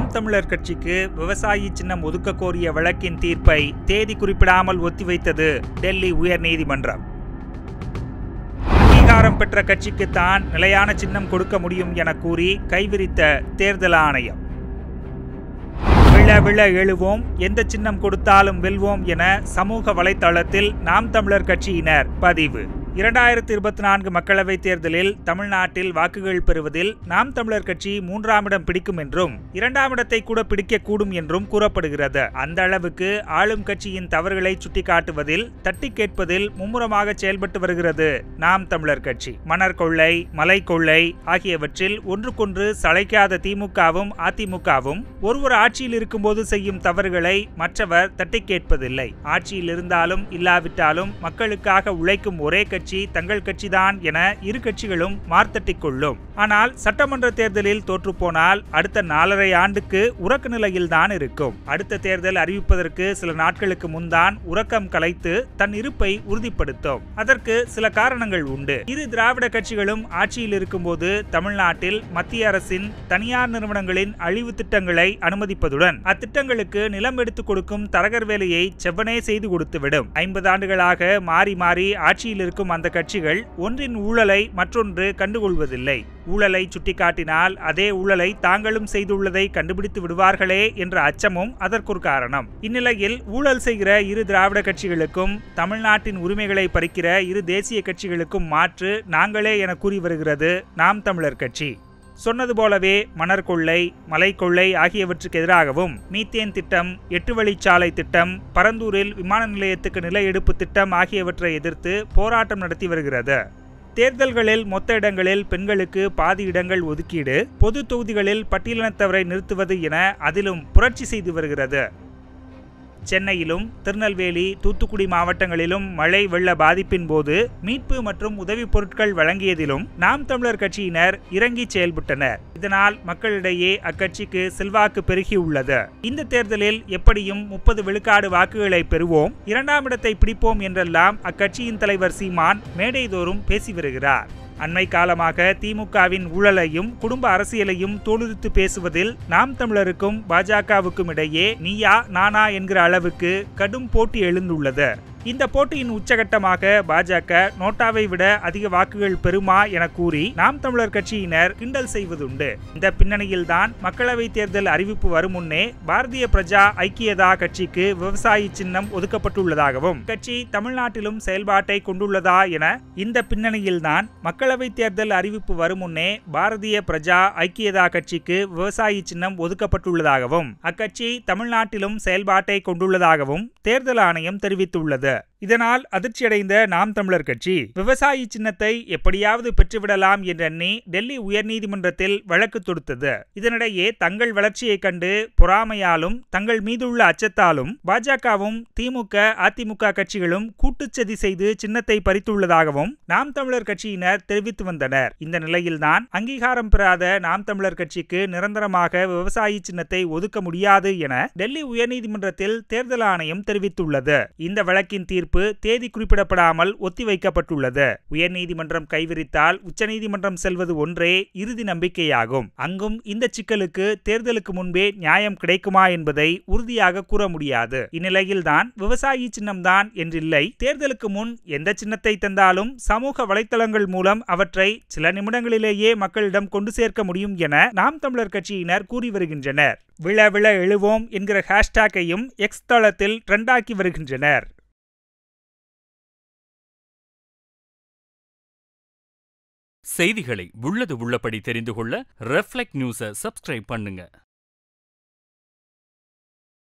நாம் தமிழர் கட்சிக்கு விவசாயி சின்னம் ஒதுக்க கோரிய வழக்கின் தீர்ப்பை தேதி குறிப்பிடாமல் ஒத்திவைத்தது டெல்லி உயர்நீதிமன்றம் அங்கீகாரம் பெற்ற கட்சிக்குத்தான் நிலையான சின்னம் கொடுக்க முடியும் என கூறி கைவிரித்த தேர்தல் ஆணையம் விழ விழ எழுவோம் எந்த சின்னம் கொடுத்தாலும் வெல்வோம் என சமூக வலைத்தளத்தில் நாம் தமிழர் கட்சியினர் பதிவு இரண்டாயிரத்தி இருபத்தி நான்கு மக்களவைத் தேர்தலில் தமிழ்நாட்டில் வாக்குகள் பெறுவதில் நாம் தமிழர் கட்சி மூன்றாம் இடம் பிடிக்கும் என்றும் இரண்டாம் இடத்தை கூட பிடிக்கக்கூடும் என்றும் கூறப்படுகிறது அந்த அளவுக்கு ஆளும் கட்சியின் தவறுகளை சுட்டிக்காட்டுவதில் தட்டி கேட்பதில் மும்முரமாக செயல்பட்டு வருகிறது நாம் தமிழர் கட்சி மணர் கொள்ளை மலை கொள்ளை ஆகியவற்றில் ஒன்றுக்கொன்று சளைக்காத திமுகவும் அதிமுகவும் ஒருவர் ஆட்சியில் இருக்கும்போது செய்யும் தவறுகளை மற்றவர் தட்டி கேட்பதில்லை ஆட்சியில் இருந்தாலும் இல்லாவிட்டாலும் மக்களுக்காக உழைக்கும் ஒரே கட்சி தங்கள் கட்சிதான் என இரு கட்சிகளும் மார்த்தட்டிக் கொள்ளும் ஆனால் சட்டமன்ற தேர்தலில் தோற்றுப்போனால் அடுத்த நாலரை ஆண்டுக்கு உறக்க நிலையில்தான் இருக்கும் அடுத்த தேர்தல் அறிவிப்பதற்கு சில நாட்களுக்கு முன்தான் உறக்கம் கலைத்து தன் இருப்பை உறுதிப்படுத்தும் அதற்கு சில காரணங்கள் உண்டு இரு திராவிட கட்சிகளும் ஆட்சியில் இருக்கும்போது தமிழ்நாட்டில் மத்திய அரசின் தனியார் நிறுவனங்களின் அழிவு திட்டங்களை அனுமதிப்பதுடன் அத்திட்டங்களுக்கு நிலம் எடுத்துக் கொடுக்கும் தரகர் வேலையை செவ்வனே செய்து கொடுத்துவிடும் ஐம்பது ஆண்டுகளாக மாறி மாறி ஆட்சியில் இருக்கும் அந்த கட்சிகள் ஒன்றின் ஊழலை மற்றொன்று கண்டுகொள்வதில்லை ஊழலை சுட்டிக்காட்டினால் அதே ஊழலை தாங்களும் செய்துள்ளதை கண்டுபிடித்து விடுவார்களே என்ற அச்சமும் அதற்கொரு காரணம் இந்நிலையில் ஊழல் செய்கிற இரு திராவிட கட்சிகளுக்கும் தமிழ்நாட்டின் உரிமைகளை பறிக்கிற இரு தேசிய கட்சிகளுக்கும் மாற்று நாங்களே என கூறி வருகிறது நாம் தமிழர் கட்சி சொன்னது போலவே மணர் கொள்ளை மலை கொள்ளை ஆகியவற்றுக்கு எதிராகவும் மீத்தேன் திட்டம் எட்டு வழிச்சாலை திட்டம் பரந்தூரில் விமான நிலையத்துக்கு நில எடுப்பு திட்டம் ஆகியவற்றை எதிர்த்து போராட்டம் நடத்தி வருகிறது தேர்தல்களில் மொத்த இடங்களில் பெண்களுக்கு பாதி இடங்கள் ஒதுக்கீடு பொது தொகுதிகளில் பட்டியலினத்தவரை நிறுத்துவது என அதிலும் புரட்சி செய்து வருகிறது சென்னையிலும் திருநெல்வேலி தூத்துக்குடி மாவட்டங்களிலும் மழை வெள்ள பாதிப்பின் போது மீட்பு மற்றும் உதவிப் பொருட்கள் வழங்கியதிலும் நாம் தமிழர் கட்சியினர் இறங்கி செயல்பட்டனர் இதனால் மக்களிடையே அக்கட்சிக்கு செல்வாக்கு பெருகியுள்ளது இந்த தேர்தலில் எப்படியும் முப்பது விழுக்காடு வாக்குகளை பெறுவோம் இரண்டாம் இடத்தை பிடிப்போம் என்றெல்லாம் அக்கட்சியின் தலைவர் சீமான் மேடைதோறும் பேசி வருகிறார் அண்மை காலமாக திமுகவின் ஊழலையும் குடும்ப அரசியலையும் தோலுரித்து பேசுவதில் நாம் தமிழருக்கும் பாஜகவுக்கும் இடையே நீயா நானா என்கிற அளவுக்கு கடும் போட்டி எழுந்துள்ளது இந்த போட்டியின் உச்சகட்டமாக பாஜக நோட்டாவை விட அதிக வாக்குகள் பெறுமா என கூறி நாம் தமிழர் கட்சியினர் கிண்டல் செய்வதுண்டு இந்த பின்னணியில்தான் மக்களவை தேர்தல் அறிவிப்பு வரும் முன்னே பாரதிய பிரஜா ஐக்கியதா கட்சிக்கு விவசாயி சின்னம் ஒதுக்கப்பட்டுள்ளதாகவும் கட்சி தமிழ்நாட்டிலும் செயல்பாட்டை கொண்டுள்ளதா என இந்த பின்னணியில்தான் மக்களவை தேர்தல் அறிவிப்பு வரும் முன்னே பாரதிய பிரஜா ஐக்கியதா கட்சிக்கு விவசாயி சின்னம் ஒதுக்கப்பட்டுள்ளதாகவும் அக்கட்சி தமிழ்நாட்டிலும் செயல்பாட்டை கொண்டுள்ளதாகவும் தேர்தல் ஆணையம் தெரிவித்துள்ளது இதனால் அதிர்ச்சியடைந்த நாம் தமிழர் கட்சி விவசாயி சின்னத்தை எப்படியாவது பெற்றுவிடலாம் என்றெண்ணி டெல்லி உயர்நீதிமன்றத்தில் வழக்கு தொடுத்தது இதனிடையே தங்கள் வளர்ச்சியைக் கண்டு பொறாமையாலும் தங்கள் மீதுள்ள அச்சத்தாலும் பாஜகவும் திமுக அதிமுக கட்சிகளும் கூட்டுச்சதி செய்து சின்னத்தை பறித்துள்ளதாகவும் நாம் தமிழர் கட்சியினர் தெரிவித்து வந்தனர் இந்த நிலையில்தான் அங்கீகாரம் பெறாத நாம் தமிழர் கட்சிக்கு நிரந்தரமாக விவசாயி சின்னத்தை ஒதுக்க முடியாது என டெல்லி உயர்நீதிமன்றத்தில் தேர்தல் ஆணையம் தெரிவித்துள்ளது இந்த வழக்கின் தீர்ப்பு தேதி குறிப்பிடப்படாமல் ஒத்திவைக்கப்பட்டுள்ளது உயர்நீதிமன்றம் கைவிரித்தால் உச்சநீதிமன்றம் செல்வது ஒன்றே இறுதி நம்பிக்கையாகும் அங்கும் இந்த சிக்கலுக்கு தேர்தலுக்கு முன்பே நியாயம் கிடைக்குமா என்பதை உறுதியாக கூற முடியாது இந்நிலையில்தான் விவசாயி சின்னம்தான் என்றில்லை தேர்தலுக்கு முன் எந்த சின்னத்தை தந்தாலும் சமூக வலைத்தளங்கள் மூலம் அவற்றை சில நிமிடங்களிலேயே மக்களிடம் கொண்டு சேர்க்க முடியும் என நாம் தமிழர் கட்சியினர் கூறி வருகின்றனர் விழ விழ எழுவோம் என்கிற ஹேஷ்டேக்கையும் எக்ஸ் தளத்தில் ட்ரெண்டாக்கி வருகின்றனர் செய்திகளை உள்ளது உள்ளபடி தெரிந்து கொள்ள ரெஃப்ளெக்ட் நியூஸை சப்ஸ்கிரைப் பண்ணுங்க